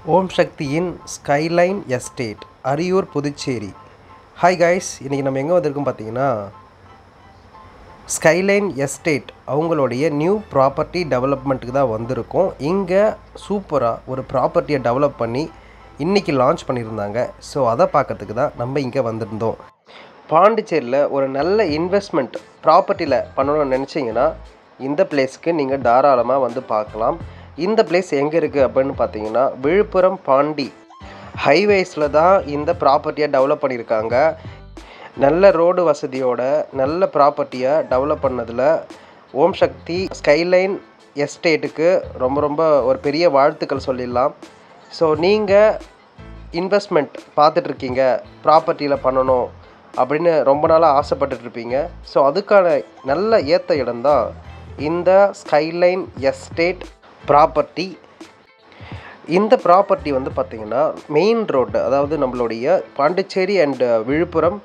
ஓம் சக்தியின் skyline estate Ariyur Puducherry hi guys இன்றைக்கி நம்ம எங்கே வந்திருக்கோம் பார்த்தீங்கன்னா ஸ்கைலைன் எஸ்டேட் அவங்களுடைய நியூ ப்ராப்பர்ட்டி டெவலப்மெண்ட்டுக்கு தான் வந்திருக்கோம் இங்கே சூப்பராக ஒரு ப்ராப்பர்ட்டியை டெவலப் பண்ணி இன்றைக்கி லான்ச் பண்ணியிருந்தாங்க ஸோ அதை பார்க்கறதுக்கு தான் நம்ம இங்கே வந்திருந்தோம் பாண்டிச்சேரியில் ஒரு நல்ல இன்வெஸ்ட்மெண்ட் ப்ராப்பர்ட்டியில் பண்ணணும்னு நினச்சிங்கன்னா இந்த பிளேஸ்க்கு நீங்கள் தாராளமாக வந்து பார்க்கலாம் இந்த பிளேஸ் எங்கே இருக்குது அப்படின்னு பார்த்தீங்கன்னா விழுப்புரம் பாண்டி ஹைவேஸில் தான் இந்த ப்ராப்பர்ட்டியை டெவலப் பண்ணியிருக்காங்க நல்ல ரோடு வசதியோட நல்ல ப்ராப்பர்ட்டியை டெவலப் பண்ணதில் ஓம் சக்தி ஸ்கைலைன் எஸ்டேட்டுக்கு ரொம்ப ரொம்ப ஒரு பெரிய வாழ்த்துக்கள் சொல்லிடலாம் ஸோ நீங்கள் இன்வெஸ்ட்மெண்ட் பார்த்துட்ருக்கீங்க ப்ராப்பர்ட்டியில் பண்ணணும் அப்படின்னு ரொம்ப நாளாக ஆசைப்பட்டுட்ருப்பீங்க ஸோ அதுக்கான நல்ல ஏற்ற இடம்தான் இந்த ஸ்கைலைன் எஸ்டேட் ப்ராப்பர்ட்டி இந்த ப்ராப்பர்ட்டி வந்து பார்த்திங்கன்னா மெயின் ரோடு அதாவது நம்மளுடைய பாண்டிச்சேரி அண்ட் விழுப்புரம்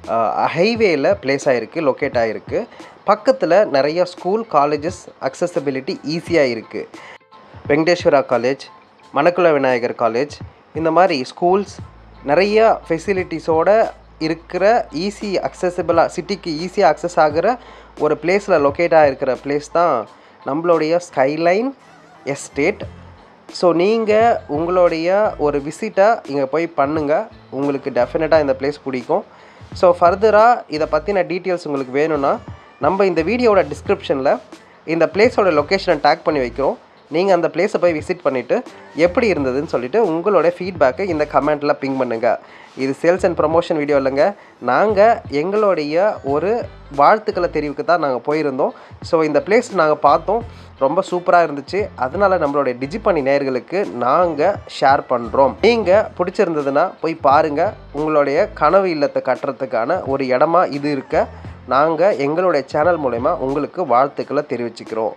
ஹைவேல பிளேஸ் ஆகிருக்கு லொக்கேட் ஆகிருக்கு பக்கத்தில் நிறைய ஸ்கூல் காலேஜஸ் அக்சசபிலிட்டி ஈஸியாக இருக்குது வெங்கடேஸ்வரா காலேஜ் மணக்குள விநாயகர் காலேஜ் இந்த மாதிரி ஸ்கூல்ஸ் நிறைய ஃபெசிலிட்டிஸோடு இருக்கிற ஈஸி அக்சசபிளாக சிட்டிக்கு ஈஸியாக அக்சஸ் ஆகிற ஒரு பிளேஸில் லொக்கேட் ஆகிருக்கிற பிளேஸ் தான் நம்மளுடைய ஸ்கைலைன் எஸ்டேட் ஸோ நீங்கள் உங்களுடைய ஒரு விசிட்டை இங்கே போய் பண்ணுங்கள் உங்களுக்கு டெஃபினட்டாக இந்த பிளேஸ் பிடிக்கும் ஸோ ஃபர்தராக இதை பற்றின டீட்டெயில்ஸ் உங்களுக்கு வேணும்னா நம்ம இந்த வீடியோவோட டிஸ்கிரிப்ஷனில் இந்த பிளேஸோட லொக்கேஷனை டேக் பண்ணி வைக்கிறோம் நீங்கள் அந்த பிளேஸை போய் விசிட் பண்ணிவிட்டு எப்படி இருந்ததுன்னு சொல்லிவிட்டு உங்களோட ஃபீட்பேக்கை இந்த கமெண்ட்டில் பிங் பண்ணுங்கள் இது சேல்ஸ் அண்ட் ப்ரமோஷன் வீடியோ இல்லைங்க நாங்கள் எங்களுடைய ஒரு வாழ்த்துக்களை தெரிவிக்க தான் நாங்கள் போயிருந்தோம் ஸோ இந்த பிளேஸ் நாங்கள் பார்த்தோம் ரொம்ப சூப்பராக இருந்துச்சு அதனால் நம்மளுடைய டிஜிபணி நேயர்களுக்கு நாங்கள் ஷேர் பண்ணுறோம் நீங்கள் பிடிச்சிருந்ததுன்னா போய் பாருங்கள் உங்களுடைய கனவு இல்லத்தை கட்டுறதுக்கான ஒரு இடமா இது இருக்க நாங்கள் எங்களுடைய சேனல் மூலயமா உங்களுக்கு வாழ்த்துக்களை தெரிவிச்சுக்கிறோம்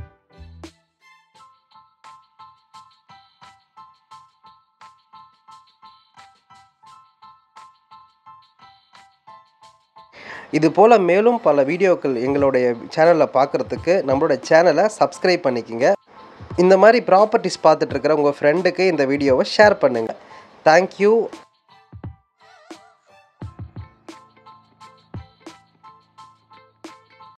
இது போல் மேலும் பல வீடியோக்கள் எங்களுடைய சேனலில் பார்க்குறதுக்கு நம்மளோட சேனலை சப்ஸ்கிரைப் பண்ணிக்கோங்க இந்த மாதிரி ப்ராப்பர்ட்டிஸ் பார்த்துட்ருக்கிற உங்கள் ஃப்ரெண்டுக்கு இந்த வீடியோவை ஷேர் பண்ணுங்கள் தேங்க்யூ